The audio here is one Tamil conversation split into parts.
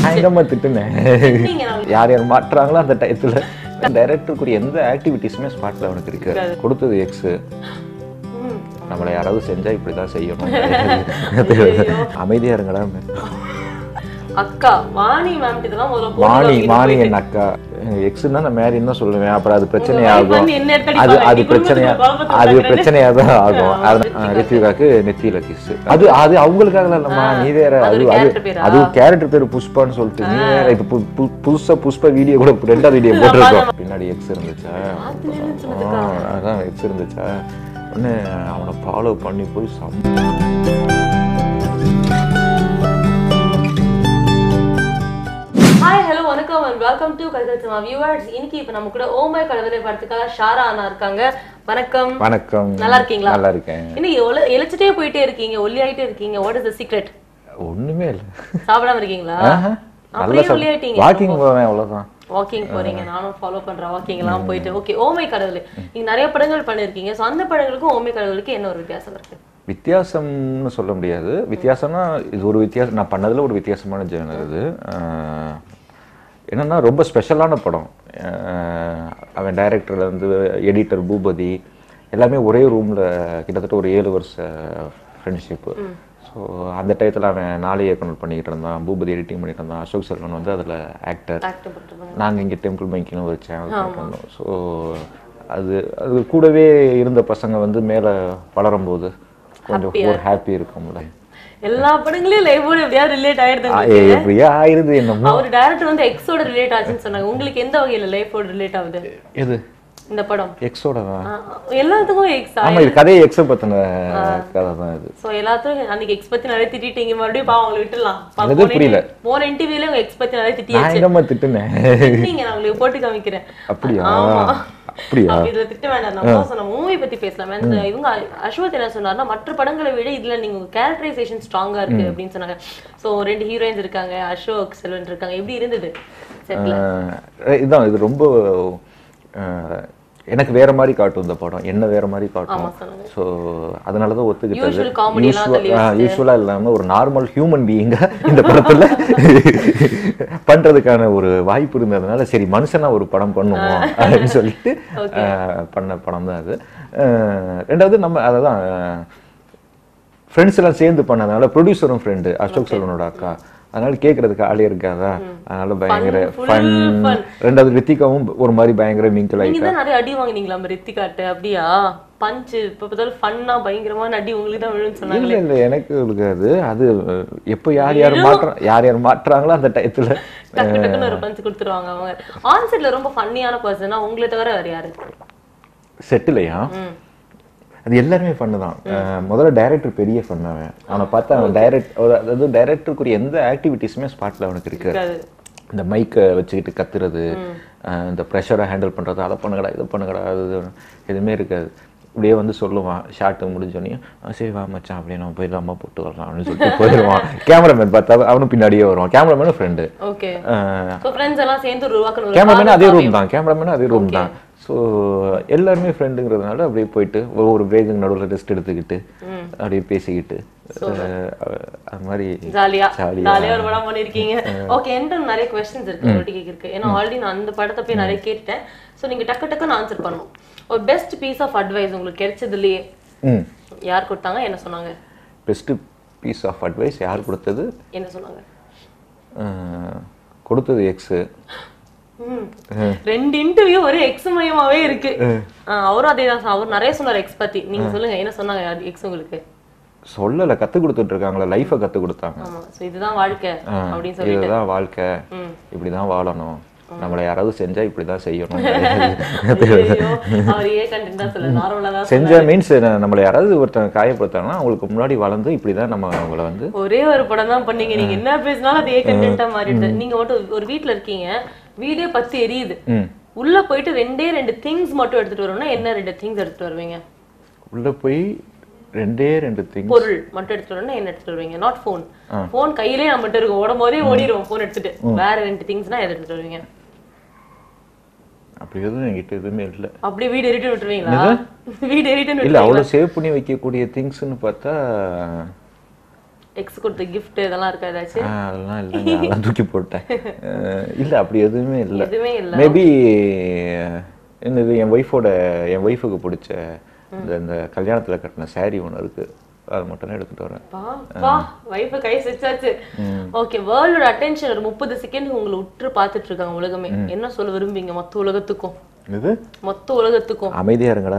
பயங்கரமா திட்டுனேன் நீங்க நான் யார் யார் மாட்டுறாங்களோ அந்த டயத்துல டைரக்டருக்குரிய எந்த ஆக்டிவிட்டிஸுமே ஸ்பாட்ல அவனுக்கு இருக்கு கொடுத்தது எக்ஸ் ம். நம்மளை யாராவது செஞ்சா இப்படிதான் செய்யணும் அமைதியா இருங்கடா அக்கா வாணி மேம் இதெல்லாம் முதல்ல போட்டு வாணி வாங்கிட்டு வாணி போயிட்டு. என் அக்கா எக்ஸ்னா நான் மேரின்னு தான் சொல்லுவேன் அப்புறம் அது wife பிரச்சனையாகும் வந்து என்ன எடுத்து அது அடிப்பாங்க. அது நீ பிரச்சனையா குடும்பத்துக்கு குழப்பத்தை அது உண்டாக்குறது. பிரச்சனையா தான் ஆகும் அது ரித்விகாக்கு நெத்தியில கிஸ் அது அது அவங்களுக்காக இல்லம்மா நீ வேற அது அது ஒரு அது character பேரா? அது கேரக்டர் பேர் புஷ்பான்னு சொல்லிட்டு நீ வேற இப்ப பு- பு- புதுசா புஷ்பா வீடியோ கூட ரெண்டாவது வீடியோ போட்டிருக்கோம் பின்னாடி எக்ஸ் இருந்துச்சா அதுல இருந்து ஆ, அதான் எக்ஸ் இருந்துச்சா உடனே அவனை ஃபாலோ பண்ணி போய் சம் ஹாய் ஹலோ வணக்கம் அண்ட் வெல்கம் டு கல்கத்தமா வியூவர்ஸ் இன்னைக்கு இப்போ நம்ம கூட ஓமை கடவுளை படத்துக்காக ஷாரா அண்ணா இருக்காங்க வணக்கம் வணக்கம் நல்லா இருக்கீங்களா? நல்லா இருக்கேன் இன்னைக்கு ஒல- இளைச்சிட்டே போயிட்டே இருக்கீங்க ஒல்லியாயிட்டே இருக்கீங்க வாட் இஸ் த சீக்ரெட் ஒண்ணுமே இல்லை சாப்பிடாம இருக்கீங்களா ஆஹா. நல்லா அப்படியே ஒல்லியாயிட்டீங்க வாக்கிங் போவேன் அவ்வளவுதான் வாக்கிங் போறீங்க நானும் ஃபாலோ பண்றேன் வாக்கிங் எல்லாம் போயிட்டு ஓகே ஓமை கடவுள் நீங்க நிறைய படங்கள் பண்ணிருக்கீங்க சோ அந்த படங்களுக்கும் ஓமை கடவுளுக்கு என்ன ஒரு வித்தியாசம் இருக்கு வித்தியாசம்னு சொல்ல முடியாது வித்தியாசம்னா இது ஒரு வித்தியாசம் நான் பண்ணதுல ஒரு வித்தியாசமான ஜேர்னர் இது ஆஹ் என்னன்னா ரொம்ப ஸ்பெஷலான படம் ஆஹ் அவன் டைரக்டர்ல இருந்து எடிட்டர் பூபதி எல்லாமே ஒரே ரூம்ல கிட்டத்தட்ட ஒரு ஏழு வருஷ ஃப்ரெண்ட்ஷிப்பு ஸோ அந்த டயத்தில் அவன் நாளை இயக்குனர் பண்ணிக்கிட்டு இருந்தான் பூபதி எடிட்டிங் பண்ணிட்டு இருந்தான் அசோக் செல்வன் வந்து அதில் ஆக்டர் ஆக்ட் பண்ணிட்டு நாங்கள் இங்கே டெம்பிள் பைக்கிலும் ஒரு சேனல் பண்ணோம் ஸோ அது அது கூடவே இருந்த பசங்க வந்து மேலே வளரும்போது கொஞ்சம் ஒரு ஹாப்பி இருக்கும்ல எல்லா படங்களையும் லைஃபோட எப்படியாவது ரிலேட் ஆயிடுது ஆ, ஏ, எப்படியா ஆயிருது என்னமோ அவர் டைரக்டர் வந்து எக்ஸோட ரிலேட் ஆச்சுன்னு சொன்னாங்க உங்களுக்கு எந்த வகையில லைஃபோட ரிலேட் ஆகுது எது இந்த படம் எக்ஸோட தான் ஆ, எல்லாத்துக்கும் எக்ஸ் ஆமா இது கதையை எக்ஸை பத்தின கதை தான் இது சோ எல்லாத்துக்கும் அன்னைக்கு எக்ஸ் பத்தி நிறைய திட்டிட்டீங்க மறுபடியும் பாவம் அவங்களை விட்டுலாம் பா- என்னது போன புரியல? interview- போன இன்டர்வியூல உங்க எக்ஸ் பத்தி நிறைய நான் திட்டியாச்சு எங்கம்மா திட்டுனேன் நீங்க நான் உங்களுக்கு போட்டு காமிக்கிறேன் அப்படியா ஆமா. அப்படியா அப்ப இதுல திட்ட வேண்டாம் நம்ம சொன்ன மூவி பத்தி பேசலாம் இந்த இவங்க அஸ்வத் என்ன சொன்னார்னா மற்ற படங்களை விட இதுல நீங்க கேரக்டரைசேஷன் ஸ்ட்ராங்கா இருக்கு அப்படின்னு சொன்னாங்க சோ ரெண்டு ஹீரோயின்ஸ் இருக்காங்க அசோக் செல்வன் இருக்காங்க எப்படி இருந்தது செட்ல ஆஹ் இதான் இது ரொம்ப ஆஹ் எனக்கு வேற மாதிரி காட்டும் இந்த படம் என்ன வேற மாதிரி ஆமா காட்டும் சொன்னாங்க ஸோ அதனால தான் ஒத்துக்கிட்டது Usual comedy எல்லாம் தள்ளி யூஸ்வலாக இல்லாமல் ஒரு நார்மல் ஹியூமன் பீயிங்க இந்த படத்துல பண்றதுக்கான ஒரு வாய்ப்பு இருந்ததுனால சரி மனுஷனா ஒரு படம் பண்ணுவோம் அப்படின்னு சொல்லிட்டு ஆஹ் பண்ண படம் தான் அது ஆஹ் ரெண்டாவது நம்ம அதான் ஃப்ரெண்ட்ஸ் எல்லாம் சேர்ந்து பண்ணதுனால ப்ரொடியூசரும் ஃப்ரெண்டு அசோக் செல்வனோட அக்கா அதனால கேட்கறதுக்கு ஆளே இருக்காதா அதனால பயங்கர full ஃபன் fun. ரெண்டாவது ரித்திகாவும் ஒரு மாதிரி பயங்கர மிங்கிள் ஆகி நீங்க தான் நிறைய அடி வாங்குனீங்களா நம்ம ரித்திகாட்ட அப்படியா பஞ்சு இப்ப பார்த்தாலும் ஃபன்னா பயங்கரமான அடி உங்களுக்கு தான் விழுன்னு சொன்னாங்க இல்ல இல்ல எனக்கு இருக்காது அது அஹ், எப்போ யார் யார் மாற்ற யார் யார் மாற்றுறாங்களோ அந்த டயத்துல டக்கு டக்குன்னு ஒரு பஞ்சு கொடுத்துருவாங்க அவங்க ஆன்செட்ல ரொம்ப ஃபன்னியான பர்சனா உங்களை தவிர வேற யாரு செட்டிலையா ம். அது எல்லாருமே ஃபன்னு தான் அஹ், முதல்ல டைரக்டர் பெரிய ஃபன் அவன் அவனை பார்த்தா அவன் டைரக்ட் அதாவது டைரக்டருக்குரிய எந்த ஆக்டிவிட்டிஸுமே ஸ்பாட்ல அவனுக்கு இருக்கு இருக்காது இந்த மைக்கை வச்சுக்கிட்டு கத்துறது அஹ், இந்த ப்ரெஷரை ஹேண்டில் பண்றது அதை பண்ணுங்கடா இது பண்ணுங்கடா அது இது எதுவுமே இருக்காது இப்படியே வந்து சொல்லுவான் ஷார்ட்டு முடிஞ்சோடனே சரி வா மச்சான் அப்படியே நம்ம போய் அம்மா போட்டு வரலாம் அப்படின்னு சொல்லிட்டு போயிடுவான் கேமராமேன் பார்த்தா அவனும் பின்னாடியே வருவான் கேமராமேனும் ஃப்ரெண்டு ஓகே சோ ஃப்ரெண்ட்ஸ் எல்லாம் சேர்ந்து உருவாக்கணும் ஒரு கேமராமேன் அதே காதல் ரூம் தான் கேமராமேன் அதே ரூம் தான் ஸோ எல்லாருமே ஃப்ரெண்டுங்கிறதுனால அப்படியே போயிட்டு ஒவ்வொரு பிரேக்குக்கு நடுவில் ரெஸ்ட் எடுத்துக்கிட்டு அப்படியே பேசிக்கிட்டு அஹ், அது மாதிரி ஜாலியா ஜாலியா. ஜாலியா ஒரு படம் பண்ணிருக்கீங்க ஓகே என்கிட்ட நிறைய கொஸ்டின்ஸ் இருக்கு உங்கள்ட்ட கேட்க ஏன்னா ஆல்ரெடி நான் அந்த படத்தை போய் நிறைய கேட்டுட்டேன் சோ நீங்க டக்கு டக்குன்னு ஆன்சர் பண்ணணும் ஒரு பெஸ்ட் பீஸ் ஆஃப் அட்வைஸ் உங்களுக்கு கிடைச்சதுலயே ம் யார் கொடுத்தாங்க என்ன சொன்னாங்க பெஸ்ட்டு பீஸ் ஆஃப் அட்வைஸ் யார் கொடுத்தது என்ன சொன்னாங்க அஹ், கொடுத்தது எக்ஸு ம். ரெண்டு இன்டர்வியூ ஒரே எக்ஸ் மயமாவே இருக்கு ஆ, அவரும் அதே தான் அவர் நிறைய சொன்னார் எக்ஸ் பத்தி நீங்க சொல்லுங்க என்ன சொன்னாங்க எக்ஸ் உங்களுக்கு சொல்லலை கற்றுக் கொடுத்துட்டு இருக்காங்களே லைஃபை கற்றுக் கொடுத்தாங்க ஆமா சோ இதுதான் வாழ்க்கை அப்படின்னு சொல்லி இதுதான் வாழ்க்கை ம். இப்படி தான் வாழணும் நம்மளை யாராவது செஞ்சா இப்படி தான் செய்யணும் ஐயையோ, அவர் ஏ கண்டென்ட் தான் சொல்ல நார்மலா தான் செஞ்ச மீன்ஸ் நம்மளை யாராவது ஒருத்தன் காயப்படுத்தாங்கன்னா அவங்களுக்கு முன்னாடி வளர்ந்து இப்படி தான் நம்ம அவங்கள வந்து ஒரே ஒரு படம் தான் பண்ணீங்க நீங்க என்ன பேசினாலும் அது ஏ கண்டென்ட்டா மாறிடுது நீங்க மட்டும் ஒரு வீட்ல இருக்கீங்க வீடே பத்தி எரியுது ம் உள்ள போயிட்டு ரெண்டே ரெண்டு திங்ஸ் மட்டும் எடுத்துட்டு வரணும்னா என்ன ரெண்டு திங்ஸ் எடுத்துட்டு வருவீங்க உள்ள போய் ரெண்டே ரெண்டு திங்ஸ் பொருள் மட்டும் எடுத்துட்டு வரணும்னா என்ன எடுத்துட்டு வருவீங்க நாட் ஃபோன் ஃபோன் கையிலே நம்மகிட்ட இருக்கும் ஓடும் போதே ஓடிடுவோம் ஃபோன் எடுத்துட்டு வேற ரெண்டு திங்ஸ்னா எது எடுத்துட்டு வருவீங்க அப்படி எதுவும் என்கிட்ட எதுவுமே இல்லை அப்படியே வீடு எரிட்டு விட்டுருவீங்களா வீடு எரிட்டு இல்லை அவ்வளோ சேவ் பண்ணி வைக்கக்கூடிய திங்ஸ்னு பார்த்தா எக்ஸ் கொடுத்த gift இதெல்லாம் இருக்கா ஏதாச்சும் ஆ, அதெல்லாம் இல்லைங்க அதெல்லாம் தூக்கி போட்டேன் அஹ், இல்ல அப்படி எதுவுமே இல்லை எதுவுமே இல்ல மேபி என்னது என் ஒய்ஃபோட என் ஒய்ஃபுக்கு பிடிச்ச இந்த இந்த கல்யாணத்துல கட்டின saree ஒன்று இருக்கு அது மட்டும் தான் எடுத்துட்டு வரேன் பா பா வைஃப் கை செச்சாச்சு ஓகே வேர்ல்டோட அட்டென்ஷன் ஒரு முப்பது செகண்ட் உங்களை உற்று பார்த்துட்டு இருக்காங்க உலகமே என்ன சொல்ல விரும்புவீங்க மொத்த உலகத்துக்கும் இது மொத்த உலகத்துக்கும் அமைதியா இருங்கடா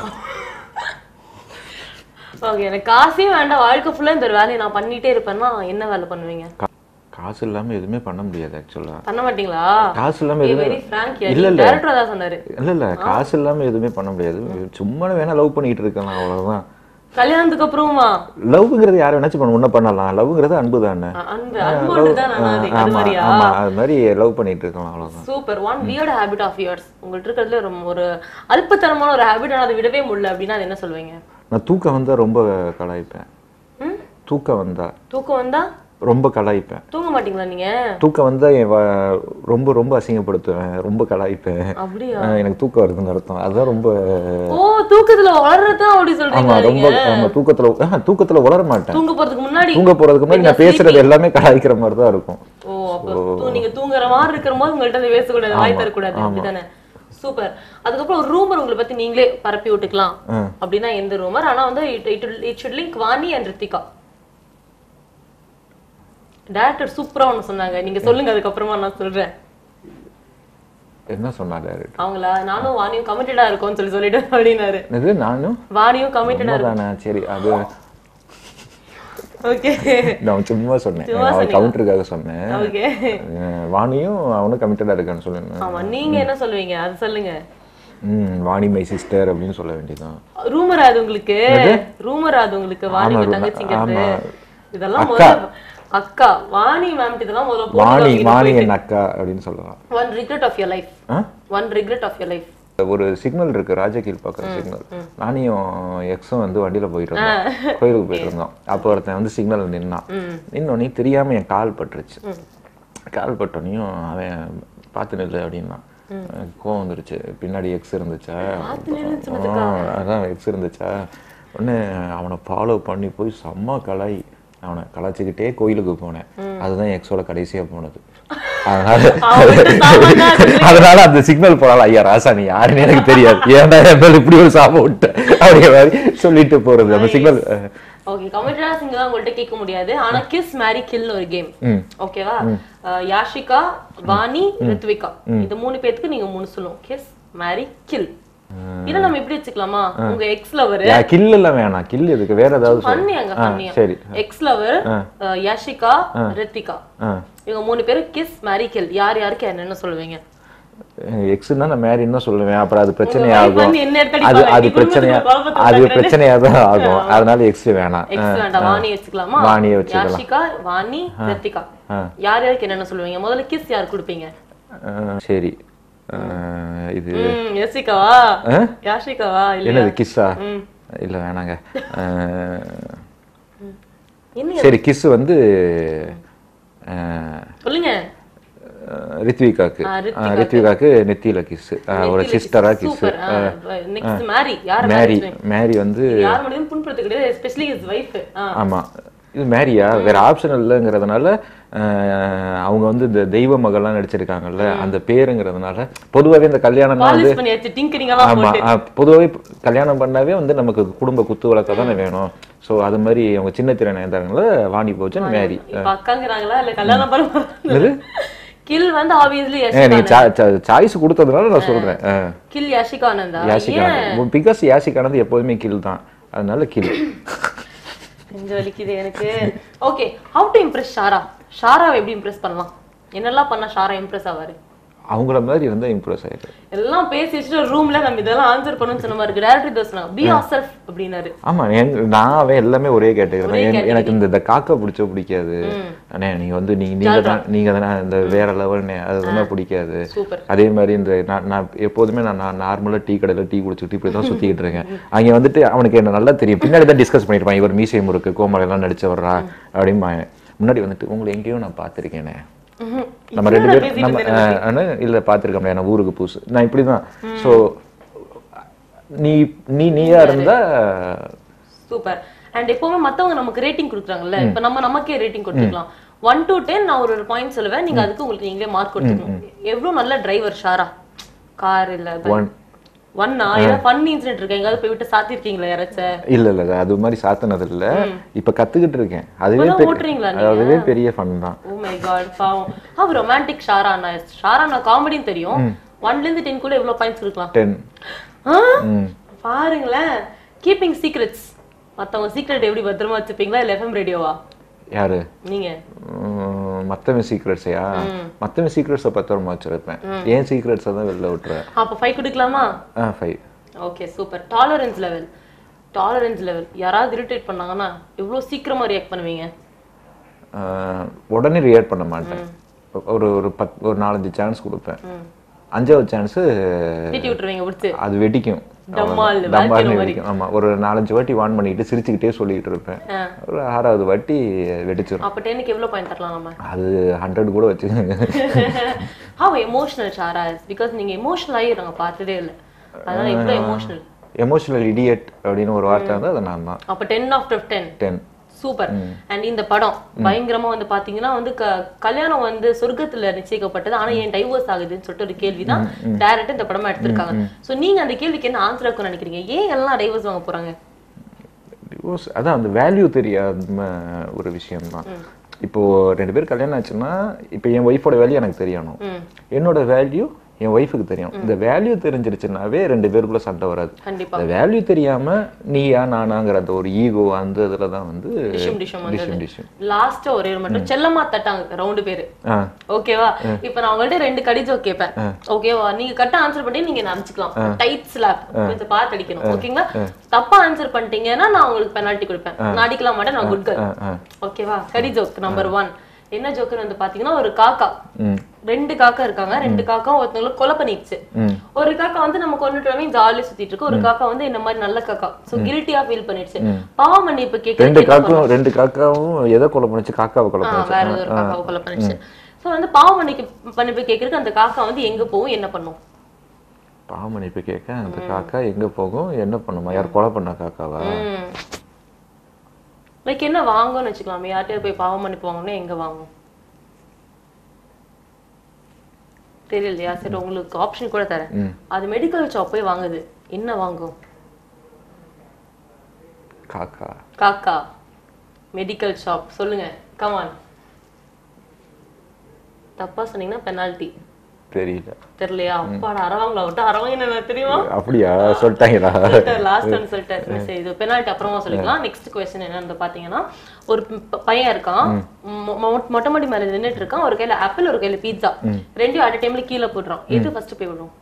ஓகே எனக்கு காசே வேண்டாம் வாழ்க்கை ஃபுல்லா இந்த ஒரு வேலையை நான் பண்ணிட்டே இருப்பேன்னா என்ன வேலை பண்ணுவீங்க கா- காசு இல்லாம எதுவுமே பண்ண முடியாது ஆக்சுவலா பண்ண மாட்டீங்களா காசு இல்லாம எதுவுமே வெரி ஃப்ராங்க் இல்ல, இல்ல. டேரக்டர் தான் சொன்னாரு இல்ல இல்ல காசு இல்லாம எதுவுமே பண்ண முடியாது சும்மா வேணா லவ் பண்ணிட்டு இருக்கலாம் அவ்வளவுதான் கல்யாணத்துக்கு அப்புறமா லவ்ங்கிறது யார் வேணாச்சும் பண்ண முன்ன பண்ணலாம் லவ்ங்கிறது அன்பு தானே அ- அன்பு அன்போடு தான் நான் அது அது ஆமா மாதிரியா ஆமா அது மாதிரி லவ் பண்ணிட்டு இருக்கலாம் அவ்வளவுதான் super one weird habit of yours உங்கள்ட்ட இருக்கிறதுல ரொம்ப ஒரு அல்பத்தனமான ஒரு ஹேபிட் அதை விடவே முடியல அப்படின்னா அது என்ன சொல்லுவீங்க நான் தூக்கம் வந்தா ரொம்ப கலாய்ப்பேன் ம்? தூக்கம் வந்தா தூக்கம் வந்தா ரொம்ப கலாய்ப்பேன் தூங்க மாட்டீங்களா நீங்க தூக்கம் வந்தா என் வ- ரொம்ப ரொம்ப அசிங்கப்படுத்துவேன் ரொம்ப கலாய்ப்பேன் அப்படியா ஆஹ் எனக்கு தூக்கம் வருதுன்னு அர்த்தம் அதுதான் ரொம்ப ஓ தூக்கத்துல வளர்றதுதான் அப்படி ஆமா சொல்றீங்க ரொம்ப ஆமா தூக்கத்துல ஆஹ், தூக்கத்துல உளர மாட்டேன் தூங்க போறதுக்கு முன்னாடி தூங்க போறதுக்கு முன்னாடி நான் பேசுறது எல்லாமே கலாய்க்கிற மாதிரி தான் இருக்கும் ஓ அப்ப தூ- நீங்க தூங்குற மாதிரி இருக்கிற போது உங்கள்ட்ட அதை பேசக்கூடாது வாய் தரக்கூடாது அப்படிதானே சூப்பர் அதுக்கப்புறம் ஒரு ரூமர் உங்களை பத்தி நீங்களே பரப்பி விட்டுக்கலாம் அப்படின்னா எந்த ரூமர் ஆனா வந்து it it it shooting Vani and Rithika director சூப்பரா ஒண்ணு சொன்னாங்க நீங்க சொல்லுங்க அதுக்கப்புறமா நான் சொல்றேன் என்ன சொன்னா டேரக்டர் அவங்களா நானும் வாணியும் கமிட்டடா இருக்கோம்னு சொல்லி சொல்லிட்டு அப்படின்னாரு இது நானும் வாணியும் கமிட்டடா உண்மைதானே சரி அது ஓகே நான் சும்மா சொன்னேன் அவன் கவுண்டருக்காக சொன்னேன் ஓகே அஹ் வாணியும் அவனும் கமிட்டடா இருக்கான்னு சொல்லுங்க ஆமா நீங்க என்ன சொல்லுவீங்க அது சொல்லுங்க ம் வாணி மை சிஸ்டர் அப்படின்னு சொல்ல வேண்டியதுதான் ரூமர் அது உங்களுக்கு ரூமர் அது உங்களுக்கு வாணிக்கு ஆமா, தங்கச்சிங்கிறது ஆமா. இதெல்லாம் அக்கா. முதல்ல அக்கா வாணி மேம் இதெல்லாம் முதல்ல வாணி போட்டு வாணி என் அக்கா அப்படின்னு சொல்லலாம் one regret of your life ஆ? One regret of your life ஒரு சிக்னல் இருக்கு ராஜகீழ் பக்கம் சிக்னல் நானும் எக்ஸும் வந்து வண்டியில போயிட்டு இருந்தோம் கோயிலுக்கு போயிட்டு இருந்தோம் அப்போ ஒருத்தன் வந்து சிக்னல் நின்னான் நின்னோடனே தெரியாம என் கால் பட்டுருச்சு கால் பட்டோனையும் அவன் பார்த்து நில்லு அப்படின்னா எனக்கு கோவம் வந்துருச்சு பின்னாடி எக்ஸ் இருந்துச்சா ஆ, அதான் எக்ஸ் இருந்துச்சா உடனே அவனை ஃபாலோ பண்ணி போய் செம்ம கலாய் அவனை கலாச்சிக்கிட்டே கோயிலுக்கு போனேன் அதுதான் எக்ஸோட கடைசியா போனது அதனால அதனால அந்த சிக்னல் போனால ஐயா ராசா நீ யாருன்னு எனக்கு தெரியாது ஏன்டா என் மேல இப்படி ஒரு சாபம் விட்ட அப்படிங்கிற மாதிரி சொல்லிட்டு போறது அந்த சிக்னல் ஓகே கமிட்டடா சிங்க தான் உங்கள்ட்ட கேட்க முடியாது ஆனா கிஸ் மேரி கில் ஒரு கேம் ம். ஓகேவா அஹ், யாஷிகா வாணி ரித்விகா இந்த மூணு பேத்துக்கு நீங்க மூணு சொல்லுவோம் கிஸ் மேரி கில் இதை நம்ம எப்படி வச்சுக்கலாமா உங்க எக்ஸ் லவர் கில் எல்லாம் வேணாம் கில் எதுக்கு வேற ஏதாவது சொல்லு. பண்ணியாங்க ஆ, பண்ணியா சரி எக்ஸ் லவர் யாஷிகா ரித்திகா ஆ இவங்க மூணு பேரும் கிஸ் மேரி கில் யார் யாருக்கு என்னென்ன சொல்லுவீங்க எக்ஸ்னா நான் மேரின்னு தான் சொல்லுவேன் அப்புறம் அது பிரச்சனை wife ஆகும் வந்து என்ன எடுத்து அது அடிப்பாங்க? அது நீ பிரச்சனையா குடும்பத்துக்கு குழப்பத்தை அது உண்டாக்குறது. பிரச்சனையா தான் ஆகும் அதனால எக்ஸ் வேணாம் எக்ஸ் வேண்டாம் வாணி வச்சுக்கலாமா வாணியை வச்சுக்கலாம். யாஷிகா வாணி ரித்திகா ஆ. யார் யாருக்கு என்னென்ன சொல்லுவீங்க முதல்ல கிஸ் யார் கொடுப்பீங்க ஆ, சரி ஆ, இது ம் யசிகாவா ஆ? யாஷிகாவா இல்ல என்னது கிஸ்ஸா ம். இல்ல வேணாங்க ஆ, என்ன சரி கிஸ் வந்து ஆ, சொல்லுங்க ரித்விகாக்கு ஆ, ஆ, ரித்விகாக்கு நெத்தியில கிஸ் ஒரு சிஸ்டரா கிஸ் சூப்பர் நெக்ஸ்ட் மேரி யார் மேரி மேரி மேரி வந்து யார் மனதையும் புண்படுத்த கிடையாது எஸ்பெஷலி இஸ் வைஃப் ஆமா இது மேரியா வேற ஆப்ஷன் இல்லைங்கிறதுனால அஹ், அவங்க வந்து இந்த தெய்வ மகள்லாம் நடிச்சிருக்காங்கல்ல அந்த பேருங்கிறதுனால பொதுவாகவே இந்த கல்யாணம் வந்து பாலிஷ் பண்ணியாச்சு டிங்கரிங் எல்லாம் ஆமா அஹ், பொதுவாவே கல்யாணம் பண்ணாவே வந்து நமக்கு குடும்ப குத்து வழக்க தானே வேணும் சோ அது மாதிரி அவங்க சின்ன திறன் இருந்தாங்கல்ல வாணி போச்சன் மேரி இப்ப அக்காங்கிறாங்களா இல்ல கல்யாணம் பண்ண கில் வந்து ஆப்வியஸ்லி ஏன் நீ சாய்ஸ் கொடுத்ததுனால நான் சொல்றேன் அஹ், கில் யாஷிகானந்தா யாசிகானந்த் பிகாஸ் யாசிகானந்த் எப்போதுமே கில் தான் அதனால கில் கொஞ்சம் வலிக்குது எனக்கு okay how to impress Shara ஷாராவை எப்படி இம்ப்ரெஸ் பண்ணலாம் என்னெல்லாம் பண்ணா ஷாரா இம்ப்ரெஸ் ஆவாரு அவங்கள மாதிரி இருந்தா இம்ப்ரெஸ் ஆயிடும் எல்லாம் பேசி வச்சுட்டு ரூம்ல நம்ம இதெல்லாம் ஆன்சர் பண்ணணும்னு சொன்ன மாதிரி டேரக்டர் இதை சொன்னாங்க பி ஆர் செல்ஃப் அப்படின்னாரு ஆமா எங்க- நான் அவன் எல்லாமே ஒரே கேட்டகரி தான் எனக்கு இந்த இந்த காக்கா பிடிச்ச பிடிக்காது அண்ணே நீங்க வந்து நீங்க நீங்க தான் நீங்க தானே இந்த வேற லெவல்னே அதுதான் பிடிக்காது சூப்பர் அதே மாதிரி இந்த நான் நான் எப்போதுமே நான் நான் நார்மலா டீ கடையில டீ குடிச்சிட்டு இப்படி தான் சுத்திக்கிட்டு இருக்கேன் அங்க வந்துட்டு அவனுக்கு என்ன நல்லா தெரியும் பின்னாடி தான் டிஸ்கஸ் பண்ணிருப்பான் இவர் மீசை முறுக்கு கோமலை எல்லாம் நடிச்சு வர்றா அப்படிம்பான் முன்னாடி வந்துட்டு உங்களை எங்கேயோ நான் பார்த்திருக்கேனே நம்ம ரெண்டு பேரும் நம்ம அஹ், அண்ணா, இல்ல பார்த்திருக்கோம்ல நான் ஊருக்கு புதுசு நான் இப்படிதான் சோ நீ நீ நீயா இருந்தா சூப்பர் அண்ட் எப்பவுமே மத்தவங்க நமக்கு ரேட்டிங் கொடுக்குறாங்கல்ல இப்ப நம்ம நமக்கே ரேட்டிங் கொடுத்துக்கலாம் ஒன் டு டென் நான் ஒரு ஒரு பாயிண்ட் சொல்லுவேன் நீங்க அதுக்கு உங்களுக்கு நீங்களே மார்க் கொடுத்துக்கணும் எவ்வளவு நல்ல டிரைவர் ஷாரா கார் இல்ல ஒன் ஒன்னா ஏதாவது ஃபன் இன்சிடென்ட் இருக்கு எங்காவது போய் விட்டு சாத்திருக்கீங்களா யாராச்சும் இல்ல இல்ல அது மாதிரி சாத்தினது இல்ல இப்ப கத்துக்கிட்டு இருக்கேன் அதுவே இப்பதான் பெரிய- ஓட்டுறீங்களா நீங்க? அதுவே பெரிய ஃபன் தான் ஓ மை காட் பாவம் அவ ரொமான்டிக் ஷாரா அண்ணா ஷாரா அண்ணா காமெடின்னு தெரியும் ஒன்ல இருந்து டென் கூட எவ்வளவு பாயிண்ட்ஸ் கொடுக்கலாம் டென் ஆ? ம் பாருங்களேன் கீப்பிங் சீக்ரெட்ஸ் மத்தவங்க சீக்ரெட் எப்படி பத்திரமா வச்சுப்பீங்களா இல்ல எஃப்எம் ரேடியோவா யாரு நீங்க உம், மத்தவன் சீக்ரெட்ஸையா மத்தவன் சீக்ரெட்ஸை பத்திரமா வச்சிருப்பேன் ஏன் சீக்ரெட்ஸை தான் வெளில விட்டுறேன் அப்ப ஃபைவ் கொடுக்கலாமா ஆ five okay super tolerance level tolerance level யாராவது இரிட்டேட் பண்ணாங்கன்னா எவ்வளவு சீக்கிரமா ரியாக்ட் பண்ணுவீங்க உடனே ரியாக்ட் பண்ண மாட்டேன் ஒரு ஒரு பத் ஒரு நாலஞ்சு சான்ஸ் கொடுப்பேன் அஞ்சாவது சான்ஸ் திட்டி விட்டுருவீங்க பிடிச்சி அது வெடிக்கும் டம்மால் டம்பால்னு வாழ்க்கையில மாதிரி வெடிக்கும் ஆமா ஒரு நாலஞ்சு வாட்டி வான் பண்ணிட்டு சிரிச்சுக்கிட்டே சொல்லிட்டு இருப்பேன் ஆ. ஒரு ஆறாவது வாட்டி வெடிச்சிடும் அப்ப டென்னுக்கு எவ்வளவு பாயிண்ட் தரலாம் நம்ம அது ஹண்ட்ரட் கூட வச்சுக்கோங்க how emotional Shara is because நீங்க எமோஷனல் ஆகி நாங்க பார்த்ததே இல்ல அதனால எவ்வளவு எமோஷனல் எமோஷனல் இடியட் அப்படின்னு ஒரு வார்த்தை வந்து அது நான் தான் அப்ப ten after ten ten super and இந்த படம் பயங்கரமா வந்து பாத்தீங்கன்னா வந்து க- கல்யாணம் வந்து சொர்க்கத்துல நிச்சயிக்கப்பட்டது ஆனா ஏன் டைவோர்ஸ் ஆகுதுன்னு சொல்லிட்டு ஒரு கேள்விதான் டைரக்ட் இந்த படமா எடுத்திருக்காங்க சோ நீங்க அந்த கேள்விக்கு என்ன ஆன்சர் இருக்கும்னு நினைக்கிறீங்க ஏன் எல்லாம் டைவோர்ஸ் வாங்க போறாங்க டிவோர்ஸ் அதான் அந்த வேல்யூ தெரியாம ஒரு விஷயம்தான் இப்போ ரெண்டு பேர் கல்யாணம் ஆச்சுன்னா இப்போ என் ஒய்ஃபோட வேல்யூ எனக்கு தெரியணும் ம். என்னோட வேல்யூ என் ஒய்ஃபுக்கு தெரியும் இந்த வேல்யூ தெரிஞ்சிருச்சுனாவே ரெண்டு பேருக்குள்ள சண்டை வராது கண்டிப்பா இந்த வேல்யூ தெரியாம நீயா நானாங்கிற அந்த ஒரு ஈகோ அந்த இதுல தான் வந்து டிஷும் டிஷும் டிஷம் வந்தது டிஷம் லாஸ்டா ஒரே ஒரு மட்டும் செல்லமா தட்டாங்க ரவுண்டு பேரு ஆ ஓகேவா இப்ப நான் உங்கள்ட்ட ரெண்டு கடி ஜோக் கேட்பேன் ஓகேவா நீங்க கரெக்டா ஆன்சர் பண்ணி நீங்க என்ன அனுப்பிச்சுக்கலாம் டைட் ஸ்லாப் கொஞ்சம் பார்த்து அடிக்கணும் ஓகேங்களா தப்பா ஆன்சர் பண்ணிட்டீங்கன்னா நான் உங்களுக்கு பெனால்ட்டி கொடுப்பேன் நான் அடிக்கலாம் மாட்டேன் நான் குட் கேர்ள் ஆ ஆ ஓகேவா கடி ஜோக் நம்பர் ஒன் என்ன ஜோக்குன்னு வந்து பாத்தீங்கன்னா ஒரு காக்கா ம் ரெண்டு காக்கா இருக்காங்க ரெண்டு காக்கா ஒருத்தவங்களை கொலை பண்ணிடுச்சு ம் ஒரு காக்கா வந்து நம்ம கொண்டுட்டு ஜாலியா சுத்திட்டு இருக்கு ஒரு காக்கா வந்து இந்த மாதிரி நல்ல காக்கா சோ கில்ட்டியா ஃபீல் பண்ணிடுச்சு பாவ மன்னிப்பு ரெண்டு கேட்க காக்கும் ரெண்டு காக்காவும் எதை கொலை பண்ணுச்சு காக்காவை கொலை ஆ, பண்ணுச்சு வேற ஒரு காக்காவை கொலை பண்ணிடுச்சு சோ வந்து பாவ மன்னிப்பு மன்னிப்பு கேட்கறதுக்கு அந்த காக்கா வந்து எங்க போகும் என்ன பண்ணும் பாமணிப்பு கேட்க அந்த காக்கா எங்க போகும் என்ன பண்ணுமா யார் கொலை பண்ண காக்காவா லைக் என்ன வாங்கும்னு வச்சுக்கலாமே யார்கிட்டயும் போய் பாவ மன்னிப்பு வாங்கணும்னா எங்க வாங்கும் தெரியலையா சரி உங்களுக்கு ஆப்ஷன் கூட தரேன் ம். அது மெடிக்கல் ஷாப் போய் வாங்குது என்ன வாங்கும் காக்கா காக்கா மெடிக்கல் ஷாப் சொல்லுங்க கமான் தப்பா சொன்னீங்கன்னா பெனால்டி தெரியல தெரியலையா அப்பாடா அரவாங்களா விட்டு அரவாங்க என்ன தெரியுமா அப்படியா சொல்லிட்டாங்களா லாஸ்ட் ஒன் சொல்லிட்டாரு சரி இது பெனால்ட்டி அப்புறமா சொல்லிக்கலாம் நெக்ஸ்ட் கொஸ்டின் என்னன்னு பாத்தீங்கன்னா ஒரு ப- பையன் இருக்கான் மொ- மொ- மொட்டை மாடி மேல நின்னுட்டு இருக்கான் ஒரு கையில ஆப்பிள் ஒரு கையில பீட்சா ரெண்டையும் அட் டைம்ல கீழே போடுறான் எது ஃபர்ஸ்ட் போய் விடும்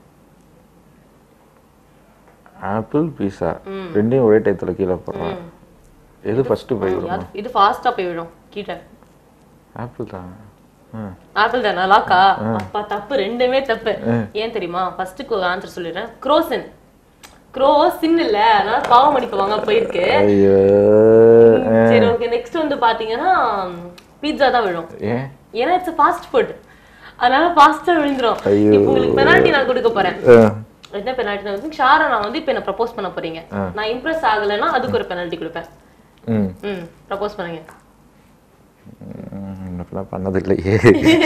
ஆப்பிள் பீஸா ரெண்டையும் ஒரே டயத்துல கீழே போடுறோம் எது ஃபர்ஸ்ட் போய் விடும் யாரு- இது ஃபாஸ்டா போய் விடும் கீழே ஆப்பிள் தான் ம். ஆப்பிள் தானா லாக்கா அப்பா தப்பு ரெண்டுமே தப்பு ஏன் தெரியுமா ஃபர்ஸ்ட்டுக்கு ஆன்சர் சொல்லிடுறேன் க்ரோசன் க்ரோ சின் இல்ல அதனால பாவம் மன்னிப்பு வாங்க போயிருக்கு ஐயோ சரி ஓகே நெக்ஸ்ட் வந்து பாத்தீங்கன்னா பீட்சா தான் விழும் ஏன் ஏன்னா இட்ஸ் ஃபாஸ்ட் ஃபுட் அதனால ஃபாஸ்டா விழுந்துரும் ஐயோ. இப்போ உங்களுக்கு பெனால்ட்டி நான் கொடுக்க போறேன் ஆ, என்ன பெனால்ட்டி வந்து ஷாரா நான் வந்து இப்போ என்ன ப்ரப்போஸ் பண்ண போறீங்க நான் இம்ப்ரெஸ் ஆகலைன்னா அதுக்கு ஒரு பெனால்ட்டி கொடுப்பேன் ம் ம் ப்ரப்போஸ் பண்ணுங்க இப்பெல்லாம் பண்ணதில்லையே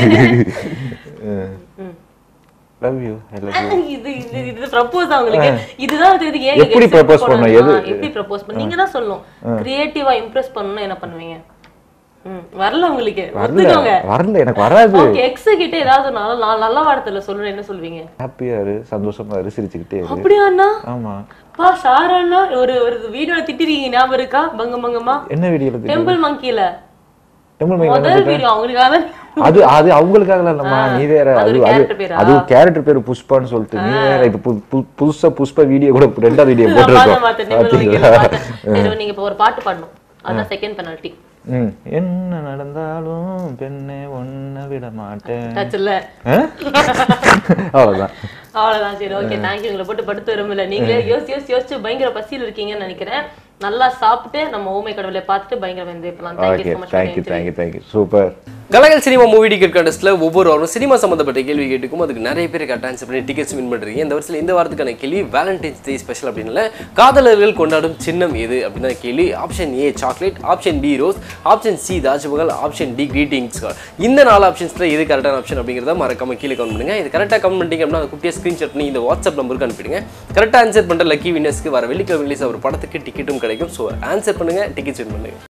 லவ் யூ ஐ லவ் இது இது இது ப்ரப்போஸ் உங்களுக்கு இதுதான் தெரியுது ஏன் எப்படி exam propose போடணும்? பண்ணணும்? எது- ஆ, எப்படி ப்ரப்போஸ் பண்ண நீங்க தான் சொல்லணும் கிரியேட்டிவா இம்ப்ரெஸ் பண்ணனும் என்ன பண்ணுவீங்க ம் வரல உங்களுக்கு வரல ஒத்துக்கோங்க வரல எனக்கு வராது ஓகே எக்ஸ் கிட்ட ஏதாவது நல்ல நல்ல- நல்ல வார்த்தையில சொல்லணும் என்ன சொல்வீங்க ஹாப்பியா இரு சந்தோஷமா இரு சிரிச்சுக்கிட்டே இரு அப்படியா அண்ணா ஆமா பா ஷாராண்ணா ஒரு ஒரு வீடியோல திட்டிருக்கீங்க ஞாபகம் இருக்கா பங்க பங்கமா என்ன வீடியோல டெம்பிள் மங்கில டெம்பிள் மைக் முதல் வீடியோ அவங்களுக்காக தான் அது அது அவங்களுக்காக இல்லம்மா நீ வேற அது அது ஒரு அது character பேரா? அது கேரக்டர் பேரு புஷ்பான்னு சொல்லிட்டு நீ வேற இப்ப பு- பு- புதுசா புஷ்பா வீடியோ கூட ரெண்டாவது வீடியோ பார்த்தேன், போட்டிருக்கோம் பார்த்தேன், டெம்பிள் மங்கில பாத்தீங்களா பார்த்தேன். சரி, நீங்க இப்ப ஒரு பாட்டு பாடணும் அதான் செகண்ட் பெனால்ட்டி ம் என்ன நடந்தாலும் பெண்ணே ஒன்ன விட மாட்டேன் டச் இல்ல ஆ? அவ்வளவுதான் அவ்வளவுதான் சரி ஓகே தேங்க்யூ உங்களை போட்டு படுத்து வரும்ல நீங்களே யோசிச்சு யோசிச்சு யோசிச்சு பயங்கர பசியில் இருக்கீங்கன்னு நினைக்கிறேன் நல்லா சாப்பிட்டு நம்ம ஊமை கடவுளை பார்த்துட்டு பயங்கர என்ஜாய் பண்ணலாம் thank you okay so much thank you thank you thank you super கலகல் சினிமா மூவி டிக்கெட் கண்டஸ்ட்ல ஒவ்வொரு வாரம் சினிமா சம்மந்தப்பட்ட கேள்வி கேட்டுக்கும் அதுக்கு நிறைய பேர் கரெக்டாக ஆன்சர் பண்ணி டிக்கெட்ஸ் வின் பண்ணுறீங்க இந்த வருஷத்தில் இந்த வாரத்துக்கான கேள்வி வேலண்டைன்ஸ் டே ஸ்பெஷல் அப்படின்னு காதலர்கள் கொண்டாடும் சின்னம் எது அப்படின்னு கேள்வி option A chocolate option B rose option C Taj Mahal option D greetings இந்த நாலு ஆப்ஷன்ஸில் எது கரெக்டான ஆப்ஷன் அப்படிங்கிறத மறக்காம கீழே கமெண்ட் பண்ணுங்க இது கரெக்டாக கமெண்ட் பண்ணிட்டீங்க அப்படின்னா அதை குட்டியாக ஸ்க்ரீன்ஷாட் பண்ணி இந்த வாட்ஸ்அப் நம்பருக்கு அனுப்பிடுங்க கரெக்டாக ஆன்சர் பண்ணுற லக்கி வின்னர்ஸ்க்கு வர வெள்ளிக்கிழமை ரிலீஸ் ஒரு படத்துக்கு டிக்கெட்டும் கிடைக்கும் ஸோ ஆன்சர் பண்ணுங்க டிக்கெட்ஸ் வின் பண்ணுங்க